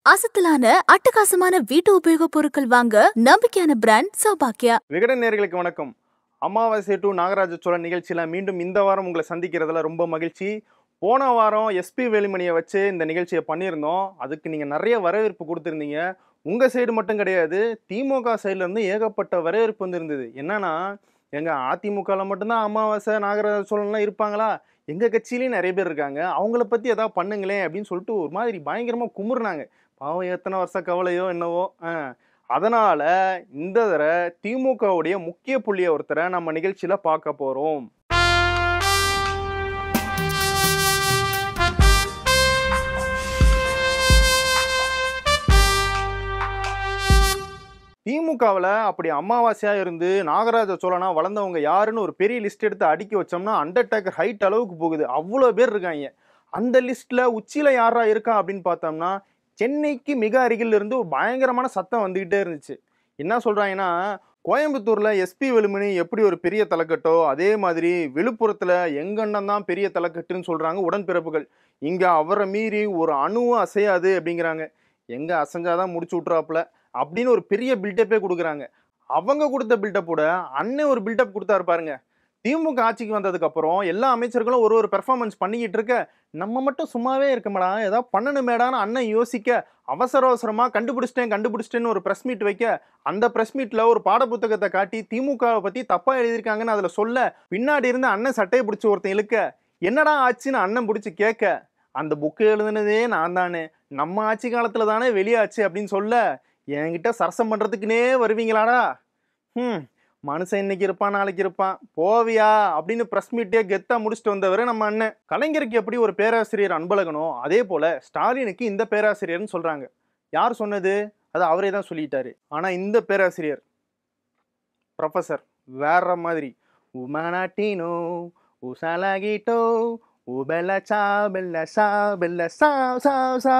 அசத்தலான அட்டகாசமான வீட்டு உபயோகப் பொருட்கள் வாங்க நம்பிக்கையான பிராண்ட் சௌபாக்கியா விகடன் நேர்களுக்கு வணக்கம் அமாவாசை டு நாகராஜ சோழன் நிகழ்ச்சியில் மீண்டும் இந்த வாரம் உங்களை சந்திக்கிறதுல ரொம்ப மகிழ்ச்சி போன வாரம் எஸ்பி வேலுமணியை வச்சு இந்த நிகழ்ச்சியை பண்ணியிருந்தோம் அதுக்கு நீங்கள் நிறைய வரவேற்பு கொடுத்துருந்தீங்க உங்கள் சைடு மட்டும் கிடையாது திமுக சைட்லேருந்து ஏகப்பட்ட வரவேற்பு வந்துருந்தது என்னன்னா எங்கள் அதிமுகவில் மட்டும்தான் அமாவாசை நாகராஜ சோழன்லாம் இருப்பாங்களா எங்கள் கட்சியிலையும் நிறைய பேர் இருக்காங்க அவங்கள பற்றி எதாவது பண்ணுங்களேன் அப்படின்னு சொல்லிட்டு ஒரு மாதிரி பயங்கரமாக குமுறுனாங்க பாவம் எத்தனை வருஷ கவலையோ என்னவோ ஆ அதனால இந்த தடவை திமுகவுடைய முக்கிய புள்ளிய ஒருத்தரை நம்ம நிகழ்ச்சியில பார்க்க போறோம் திமுகவில் அப்படி அமாவாசையாக இருந்து நாகராஜ சோழனா வளர்ந்தவங்க யாருன்னு ஒரு பெரிய லிஸ்ட் எடுத்து அடுக்கி வச்சோம்னா அண்டர்டேக்கர் ஹைட் அளவுக்கு போகுது அவ்வளோ பேர் இருக்காங்க அந்த லிஸ்ட்டில் உச்சியில் யாரா இருக்கா அப்படின்னு பார்த்தோம்னா சென்னைக்கு மிக அருகில் இருந்து ஒரு பயங்கரமான சத்தம் வந்துக்கிட்டே இருந்துச்சு என்ன சொல்கிறாங்கன்னா கோயம்புத்தூரில் எஸ்பி வெலுமணி எப்படி ஒரு பெரிய தலைக்கட்டோ அதே மாதிரி விழுப்புரத்தில் எங்கண்ணன் தான் பெரிய தலைக்கட்டுன்னு சொல்கிறாங்க உடன்பிறப்புகள் இங்கே அவரை மீறி ஒரு அணுவும் அசையாது அப்படிங்கிறாங்க எங்கே அசைஞ்சாதான் முடிச்சு விட்றாப்புல அப்படின்னு ஒரு பெரிய பில்டப்பே கொடுக்குறாங்க அவங்க கொடுத்த பில்டப்போட அண்ணன் ஒரு பில்டப் கொடுத்தாரு பாருங்க திமுக ஆட்சிக்கு வந்ததுக்கு அப்புறம் எல்லா அமைச்சர்களும் ஒரு ஒரு பெர்ஃபார்மன்ஸ் பண்ணிக்கிட்டு இருக்க நம்ம மட்டும் சும்மாவே இருக்க மேடம் ஏதாவது பண்ணணுமேடான்னு அண்ணன் யோசிக்க அவசர அவசரமா கண்டுபிடிச்சிட்டேன் கண்டுபிடிச்சிட்டேன்னு ஒரு ப்ரெஸ் மீட் வைக்க அந்த ப்ரெஸ் மீட்ல ஒரு பாட புத்தகத்தை காட்டி திமுகவை பத்தி தப்பா எழுதியிருக்காங்கன்னு அதுல சொல்ல பின்னாடி இருந்து அண்ணன் சட்டையை பிடிச்சி ஒருத்தன் இழுக்க என்னடா ஆச்சுன்னு அண்ணன் பிடிச்சி கேட்க அந்த புக்கு எழுதுனதே நான் தானே நம்ம ஆட்சி காலத்துல தானே வெளியாச்சு அப்படின்னு சொல்ல என்கிட்ட சரசம் பண்றதுக்குனே வருவீங்களாடா ம் மனுஷன் இன்னைக்கு இருப்பான் நாளைக்கு இருப்பான் போவியா அப்படின்னு ப்ரெஸ் மீட்டே கெத்தா முடிச்சுட்டு வந்தவர் நம்ம அண்ணன் கலைஞருக்கு எப்படி ஒரு பேராசிரியர் அன்பழகனோ அதே போல ஸ்டாலினுக்கு இந்த பேராசிரியர்னு சொல்றாங்க யார் சொன்னது அது அவரே தான் சொல்லிட்டாரு ஆனா இந்த பேராசிரியர் ப்ரொஃபசர் வேற மாதிரி உமனாட்டினோ உசலகிட்டோ உபெல்ல சா பெல்ல சா பெல்ல சா சா சா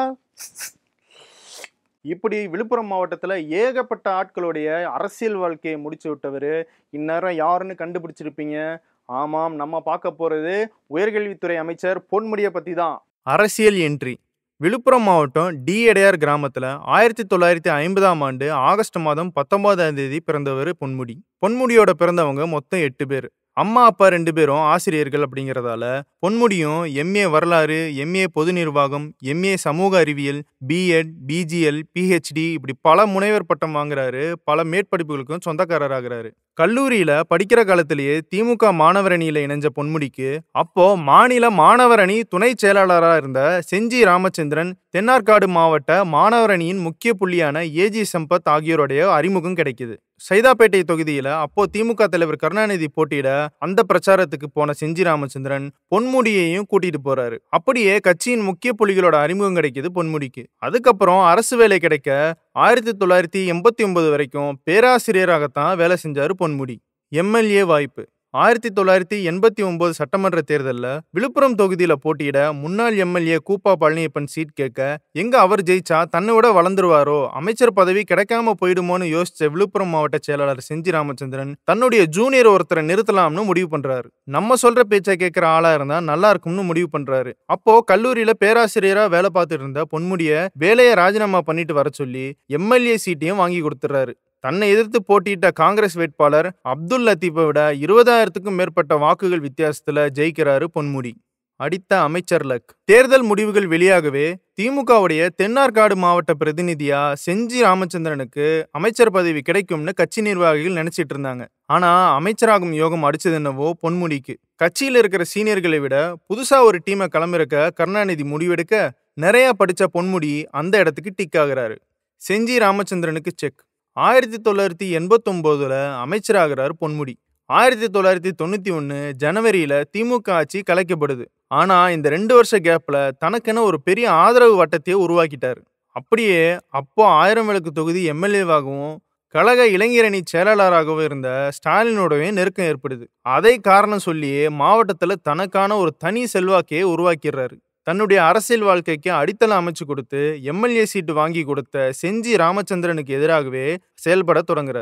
இப்படி விழுப்புரம் மாவட்டத்தில் ஏகப்பட்ட ஆட்களுடைய அரசியல் வாழ்க்கையை முடிச்சு விட்டவர் இந்நேரம் யாருன்னு கண்டுபிடிச்சிருப்பீங்க ஆமாம் நம்ம பார்க்க போகிறது உயர்கல்வித்துறை அமைச்சர் பொன்முடியை பற்றி தான் அரசியல் என்ட்ரி விழுப்புரம் மாவட்டம் டி எடையார் கிராமத்தில் ஆயிரத்தி தொள்ளாயிரத்தி ஐம்பதாம் ஆண்டு ஆகஸ்ட் மாதம் பத்தொன்பதாம் தேதி பிறந்தவர் பொன்முடி பொன்முடியோட பிறந்தவங்க மொத்தம் எட்டு பேர் அம்மா அப்பா ரெண்டு பேரும் ஆசிரியர்கள் அப்படிங்கிறதால பொன்முடியும் எம்ஏ வரலாறு எம்ஏ பொது நிர்வாகம் எம்ஏ சமூக அறிவியல் பிஎட் பிஜிஎல் பிஹெச்டி இப்படி பல முனைவர் பட்டம் வாங்குறாரு பல மேற்படிப்புகளுக்கும் சொந்தக்காரராகிறாரு கல்லூரியில படிக்கிற காலத்திலேயே திமுக மாணவர் அணியில இணைஞ்ச பொன்முடிக்கு அப்போ மாநில மாணவர் அணி துணை செயலாளராக இருந்த செஞ்சி ராமச்சந்திரன் தென்னார்காடு மாவட்ட மாணவர் அணியின் முக்கிய புள்ளியான ஏஜி சம்பத் ஆகியோருடைய அறிமுகம் கிடைக்குது சைதாப்பேட்டை தொகுதியில அப்போ திமுக தலைவர் கருணாநிதி போட்டியிட அந்த பிரச்சாரத்துக்கு போன செஞ்சி ராமச்சந்திரன் பொன்முடியையும் கூட்டிட்டு போறாரு அப்படியே கட்சியின் முக்கிய புள்ளிகளோட அறிமுகம் கிடைக்குது பொன்முடிக்கு அதுக்கப்புறம் அரசு வேலை கிடைக்க ஆயிரத்தி தொள்ளாயிரத்தி எண்பத்தி ஒன்பது வரைக்கும் பேராசிரியராகத்தான் வேலை செஞ்சாரு பொன்முடி எம்எல்ஏ வாய்ப்பு ஆயிரத்தி தொள்ளாயிரத்தி எண்பத்தி ஒன்பது சட்டமன்ற தேர்தலில் விழுப்புரம் தொகுதியில் போட்டியிட முன்னாள் எம்எல்ஏ கூப்பா பழனியப்பன் சீட் கேட்க எங்க அவர் ஜெயிச்சா தன்னை விட வளர்ந்துருவாரோ அமைச்சர் பதவி கிடைக்காம போயிடுமோன்னு யோசிச்ச விழுப்புரம் மாவட்ட செயலாளர் செஞ்சி ராமச்சந்திரன் தன்னுடைய ஜூனியர் ஒருத்தரை நிறுத்தலாம்னு முடிவு பண்றாரு நம்ம சொல்ற பேச்சை கேட்கிற ஆளா இருந்தா நல்லா இருக்கும்னு முடிவு பண்றாரு அப்போ கல்லூரியில பேராசிரியரா வேலை பார்த்துட்டு இருந்த பொன்முடிய வேலையை ராஜினாமா பண்ணிட்டு வர சொல்லி எம்எல்ஏ சீட்டையும் வாங்கி கொடுத்துறாரு தன்னை எதிர்த்து போட்டியிட்ட காங்கிரஸ் வேட்பாளர் அப்துல் லத்தீப்பை விட இருபதாயிரத்துக்கும் மேற்பட்ட வாக்குகள் வித்தியாசத்துல ஜெயிக்கிறாரு பொன்முடி அடித்த அமைச்சர் லக் தேர்தல் முடிவுகள் வெளியாகவே திமுகவுடைய தென்னார்காடு மாவட்ட பிரதிநிதியா செஞ்சி ராமச்சந்திரனுக்கு அமைச்சர் பதவி கிடைக்கும்னு கட்சி நிர்வாகிகள் நினைச்சிட்டு இருந்தாங்க ஆனா அமைச்சராகும் யோகம் அடிச்சது என்னவோ பொன்முடிக்கு கட்சியில இருக்கிற சீனியர்களை விட புதுசா ஒரு டீமை களமிறக்க கருணாநிதி முடிவெடுக்க நிறைய படிச்ச பொன்முடி அந்த இடத்துக்கு டிக் ஆகுறாரு செஞ்சி ராமச்சந்திரனுக்கு செக் ஆயிரத்தி தொள்ளாயிரத்தி எண்பத்தொம்போதுல அமைச்சராகிறார் பொன்முடி ஆயிரத்தி தொள்ளாயிரத்தி தொண்ணூத்தி ஒன்னு ஜனவரியில திமுக ஆட்சி கலைக்கப்படுது ஆனா இந்த ரெண்டு வருஷ கேப்ல தனக்கென ஒரு பெரிய ஆதரவு வட்டத்தையே உருவாக்கிட்டாரு அப்படியே அப்போ ஆயிரம் விளக்கு தொகுதி எம்எல்ஏவாகவும் கழக இளைஞரணி செயலாளராகவும் இருந்த ஸ்டாலினோடவே நெருக்கம் ஏற்படுது அதை காரணம் சொல்லியே மாவட்டத்துல தனக்கான ஒரு தனி செல்வாக்கையே உருவாக்கிடுறாரு தன்னுடைய அரசியல் வாழ்க்கைக்கு அடித்தளம் அமைச்சு கொடுத்து எம்எல்ஏ சீட்டு வாங்கி கொடுத்த செஞ்சி ராமச்சந்திரனுக்கு எதிராகவே செயல்பட தொடங்குறாரு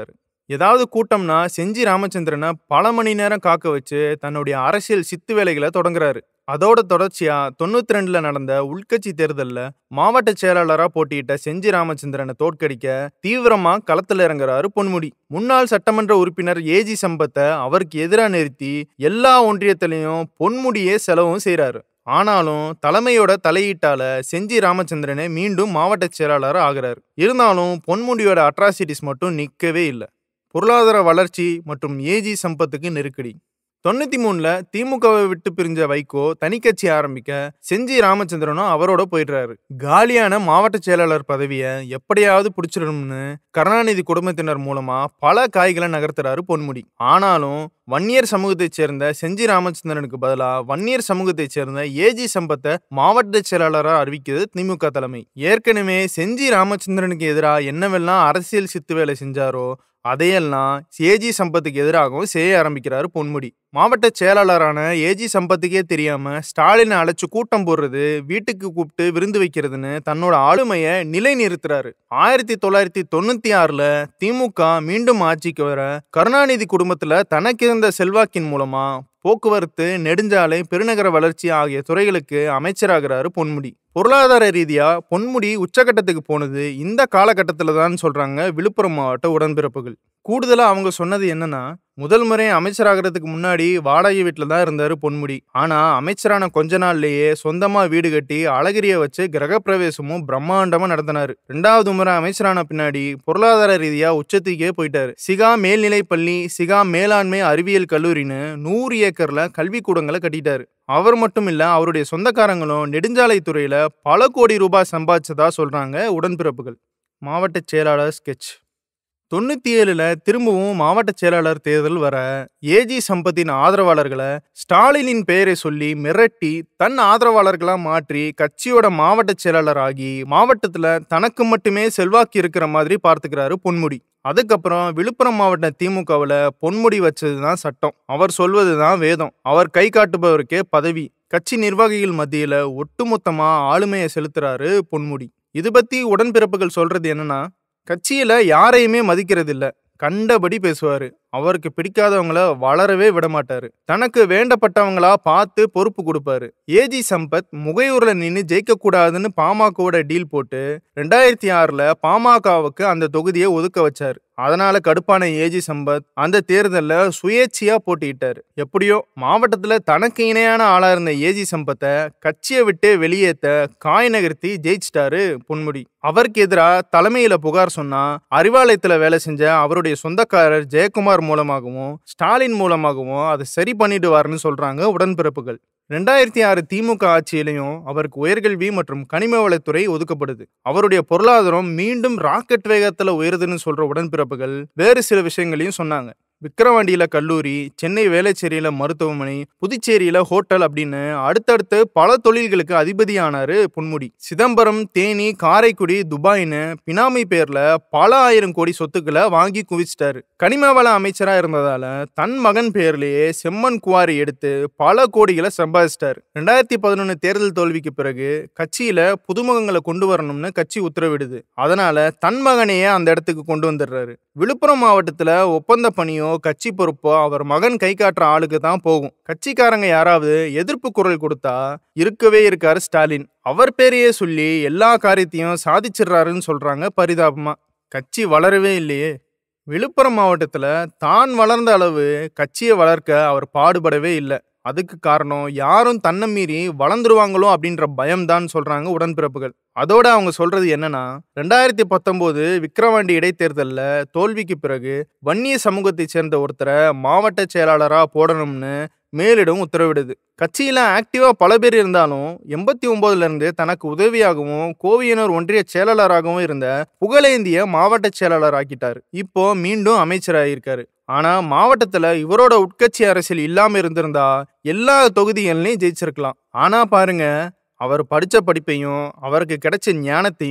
ஏதாவது கூட்டம்னா செஞ்சி ராமச்சந்திரனை பல மணி நேரம் காக்க வச்சு தன்னுடைய அரசியல் சித்து வேலைகளை தொடங்குறாரு அதோட தொடர்ச்சியா தொண்ணூத்தி ரெண்டுல நடந்த உள்கட்சி தேர்தல்ல மாவட்ட செயலாளரா போட்டியிட்ட செஞ்சி ராமச்சந்திரனை தோற்கடிக்க தீவிரமா களத்துல இறங்குறாரு பொன்முடி முன்னாள் சட்டமன்ற உறுப்பினர் ஏஜி சம்பத்தை அவருக்கு எதிராக நிறுத்தி எல்லா ஒன்றியத்திலையும் பொன்முடியே செலவும் செய்றாரு ஆனாலும் தலைமையோட தலையீட்டால செஞ்சி ராமச்சந்திரனே மீண்டும் மாவட்ட செயலாளர் ஆகிறார் இருந்தாலும் பொன்முடியோட அட்ராசிட்டிஸ் மட்டும் நிற்கவே இல்லை பொருளாதார வளர்ச்சி மற்றும் ஏஜி சம்பத்துக்கு நெருக்கடி தொண்ணூத்தி மூணுல திமுகவை விட்டு பிரிஞ்ச வைகோ தனி கட்சி ஆரம்பிக்க செஞ்சி ராமச்சந்திரனும் அவரோட போயிடுறாரு காலியான மாவட்ட செயலாளர் பதவியை எப்படியாவது பிடிச்சிடணும்னு கருணாநிதி குடும்பத்தினர் மூலமா பல காய்களை நகர்த்துறாரு பொன்முடி ஆனாலும் வன்னியர் சமூகத்தைச் சேர்ந்த செஞ்சி ராமச்சந்திரனுக்கு பதிலா வன்னியர் சமூகத்தைச் சேர்ந்த ஏஜி சம்பத்தை மாவட்ட செயலாளராக அறிவிக்கிறது திமுக தலைமை ஏற்கனவே செஞ்சி ராமச்சந்திரனுக்கு எதிராக என்னவெல்லாம் அரசியல் சித்து வேலை செஞ்சாரோ அதையெல்லாம் ஏஜி சம்பத்துக்கு எதிராகவும் செய்ய ஆரம்பிக்கிறாரு பொன்முடி மாவட்ட செயலாளரான ஏஜி சம்பத்துக்கே தெரியாம ஸ்டாலினை அழைச்சு கூட்டம் போடுறது வீட்டுக்கு கூப்பிட்டு விருந்து வைக்கிறதுன்னு தன்னோட ஆளுமையை நிலைநிறுத்துறாரு ஆயிரத்தி தொள்ளாயிரத்தி தொண்ணூத்தி ஆறுல திமுக மீண்டும் ஆட்சிக்கு வர கருணாநிதி குடும்பத்துல தனக்கு இருந்த செல்வாக்கின் மூலமா போக்குவரத்து நெடுஞ்சாலை பெருநகர வளர்ச்சி ஆகிய துறைகளுக்கு அமைச்சராகிறாரு பொன்முடி பொருளாதார ரீதியா பொன்முடி உச்சகட்டத்துக்கு போனது இந்த காலகட்டத்தில் தான் சொல்றாங்க விழுப்புரம் மாவட்ட உடன்பிறப்புகள் கூடுதலா அவங்க சொன்னது என்னன்னா முதல் முறை அமைச்சராகிறதுக்கு முன்னாடி வாடகை வீட்டில் தான் இருந்தாரு பொன்முடி ஆனா அமைச்சரான கொஞ்ச நாள்லயே சொந்தமா வீடு கட்டி அழகிரிய வச்சு கிரகப்பிரவேசமும் பிரம்மாண்டமா நடத்தினாரு ரெண்டாவது முறை அமைச்சரான பின்னாடி பொருளாதார ரீதியா உச்சத்துக்கே போயிட்டாரு சிகா மேல்நிலை பள்ளி சிகா மேலாண்மை அறிவியல் கல்லூரின்னு நூறு ஏக்கர்ல கல்விக்கூடங்களை கட்டிட்டாரு அவர் மட்டும் இல்ல அவருடைய சொந்தக்காரங்களும் நெடுஞ்சாலை துறையில பல கோடி ரூபாய் சம்பாதிச்சதா சொல்றாங்க உடன்பிறப்புகள் மாவட்ட செயலாளர் ஸ்கெட்ச் தொண்ணூத்தி ஏழுல திரும்பவும் மாவட்ட செயலாளர் தேர்தல் வர ஏஜி சம்பத்தின் ஆதரவாளர்களை ஸ்டாலினின் பெயரை சொல்லி மிரட்டி தன் ஆதரவாளர்களா மாற்றி கட்சியோட மாவட்ட செயலாளர் ஆகி மாவட்டத்துல தனக்கு மட்டுமே செல்வாக்கு இருக்கிற மாதிரி பார்த்துக்கிறாரு பொன்முடி அதுக்கப்புறம் விழுப்புரம் மாவட்ட திமுகவில் பொன்முடி வச்சதுதான் சட்டம் அவர் சொல்வதுதான் வேதம் அவர் கை காட்டுபவருக்கே பதவி கட்சி நிர்வாகிகள் மத்தியில ஒட்டுமொத்தமா ஆளுமையை செலுத்துறாரு பொன்முடி இது பத்தி உடன்பிறப்புகள் சொல்றது என்னன்னா கட்சியில யாரையுமே மதிக்கிறது இல்ல கண்டபடி பேசுவாரு அவருக்கு பிடிக்காதவங்கள வளரவே விட மாட்டாரு தனக்கு வேண்டப்பட்டவங்களா பார்த்து பொறுப்பு கொடுப்பாரு ஏஜி சம்பத் முகையூர்ல நின்று ஜெயிக்க கூடாதுன்னு பாமகவோட டீல் போட்டு ரெண்டாயிரத்தி ஆறுல பாமகவுக்கு அந்த தொகுதியை ஒதுக்க வச்சாரு அதனால கடுப்பான ஏஜி சம்பத் அந்த தேர்தல்ல சுயேட்சையா போட்டியிட்டாரு எப்படியோ மாவட்டத்துல தனக்கு இணையான ஆளா இருந்த ஏஜி சம்பத்தை கட்சியை விட்டு வெளியேத்த காய் நகர்த்தி ஜெயிச்சிட்டாரு பொன்முடி அவருக்கு எதிரா தலைமையில புகார் சொன்னா அறிவாலயத்துல வேலை செஞ்ச அவருடைய சொந்தக்காரர் ஜெயக்குமார் மூலமாகவும் ஸ்டாலின் மூலமாகவும் அதை சரி பண்ணிடுவாருன்னு சொல்றாங்க உடன்பிறப்புகள் ரெண்டாயிரத்தி ஆறு திமுக ஆட்சியிலையும் அவருக்கு உயர்கல்வி மற்றும் கனிம வளத்துறை ஒதுக்கப்படுது அவருடைய பொருளாதாரம் மீண்டும் ராக்கெட் வேகத்துல உயருதுன்னு சொல்ற உடன்பிறப்புகள் வேறு சில விஷயங்களையும் சொன்னாங்க விக்கிரவாண்டியில கல்லூரி சென்னை வேளச்சேரியில மருத்துவமனை புதுச்சேரியில ஹோட்டல் அப்படின்னு அடுத்தடுத்து பல தொழில்களுக்கு அதிபதியானாரு பொன்முடி சிதம்பரம் தேனி காரைக்குடி துபாய்னு பினாமி பேர்ல பல ஆயிரம் கோடி சொத்துக்களை வாங்கி குவிச்சிட்டாரு கனிம வள அமைச்சரா இருந்ததால தன் மகன் பேர்லயே செம்மண் குவாரி எடுத்து பல கோடிகளை சம்பாதிச்சிட்டாரு ரெண்டாயிரத்தி பதினொன்னு தேர்தல் தோல்விக்கு பிறகு கட்சியில புதுமுகங்களை கொண்டு வரணும்னு கட்சி உத்தரவிடுது அதனால தன் மகனையே அந்த இடத்துக்கு கொண்டு வந்துடுறாரு விழுப்புரம் மாவட்டத்துல ஒப்பந்த பணியோ கட்சி பொறுப்போ அவர் மகன் கை காட்டுற ஆளுக்கு தான் போகும் கட்சிக்காரங்க யாராவது எதிர்ப்பு குரல் கொடுத்தா இருக்கவே இருக்காரு ஸ்டாலின் அவர் பேரையே சொல்லி எல்லா காரியத்தையும் சாதிச்சிடுறாருன்னு சொல்றாங்க பரிதாபமா கட்சி வளரவே இல்லையே விழுப்புரம் மாவட்டத்துல தான் வளர்ந்த அளவு கட்சியை வளர்க்க அவர் பாடுபடவே இல்லை அதுக்கு காரணம் யாரும் தன்னை மீறி வளர்ந்துருவாங்களோ அப்படின்ற பயம்தான் சொல்றாங்க உடன்பிறப்புகள் அதோட அவங்க சொல்றது என்னன்னா ரெண்டாயிரத்தி பத்தொன்பது விக்கிரவாண்டி இடைத்தேர்தல்ல தோல்விக்கு பிறகு வன்னிய சமூகத்தைச் சேர்ந்த ஒருத்தரை மாவட்ட செயலாளரா போடணும்னு மேலிடம் உத்தரவிடுது கட்சியில ஆக்டிவா பல பேர் இருந்தாலும் எண்பத்தி ஒன்பதுல இருந்து தனக்கு உதவியாகவும் கோவியனூர் ஒன்றிய செயலாளராகவும் இருந்த புகழேந்திய மாவட்ட செயலாளர் ஆக்கிட்டாரு இப்போ மீண்டும் அமைச்சராயிருக்காரு ஆனா மாவட்டத்துல இவரோட உட்கட்சி அரசியல் இல்லாம இருந்திருந்தா எல்லா தொகுதிகள்லயும் ஜெயிச்சிருக்கலாம் ஆனா பாருங்க அவர் படிச்ச படிப்பையும் அவருக்கு கிடைச்ச ஞானத்தையும்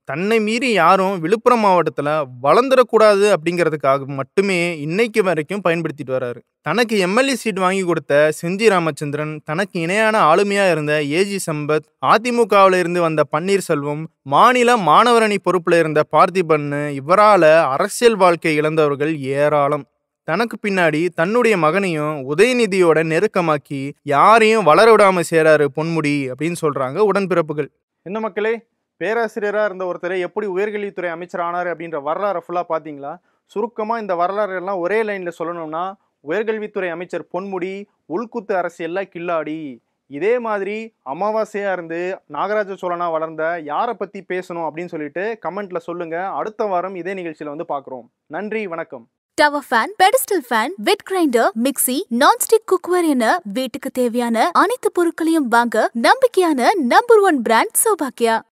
தன்னை மீறி யாரும் விழுப்புரம் மாவட்டத்துல வளர்ந்துடக்கூடாது அப்படிங்கிறதுக்காக மட்டுமே இன்னைக்கு வரைக்கும் பயன்படுத்திட்டு வராரு தனக்கு எம்எல்ஏ சீட் வாங்கி கொடுத்த செஞ்சி ராமச்சந்திரன் தனக்கு இணையான ஆளுமையா இருந்த ஏஜி சம்பத் அதிமுகவில் இருந்து வந்த பன்னீர்செல்வம் மாநில மாணவரணி பொறுப்புல இருந்த பார்த்திபன் இவரால அரசியல் வாழ்க்கை இழந்தவர்கள் ஏராளம் தனக்கு பின்னாடி தன்னுடைய மகனையும் உதயநிதியோட நெருக்கமாக்கி யாரையும் வளர விடாம சேராரு பொன்முடி அப்படின்னு சொல்றாங்க உடன்பிறப்புகள் என்ன மக்களே பேராசிரியரா இருந்த ஒருத்தர் எப்படி உயர்கல்வித்துறை அமைச்சர் ஆனாரு அப்படின்ற வரலாறு ஃபுல்லா பாத்தீங்களா சுருக்கமா இந்த வரலாறு எல்லாம் ஒரே லைன்ல சொல்லணும்னா உயர்கல்வித்துறை அமைச்சர் பொன்முடி உள்குத்து அரசியல்ல கில்லாடி இதே மாதிரி அமாவாசையா இருந்து நாகராஜ சோழனா வளர்ந்த யாரை பத்தி பேசணும் அப்படின்னு சொல்லிட்டு கமெண்ட்ல சொல்லுங்க அடுத்த வாரம் இதே நிகழ்ச்சியில வந்து பாக்குறோம் நன்றி வணக்கம் tower fan pedestal fan wet grinder mixie nonstick cookware என வீட்டுக்கு தேவையான அனைத்து பொருட்களையும் வாங்க நம்பிக்கையான நம்பர் ஒன் பிராண்ட் சௌபாக்கியா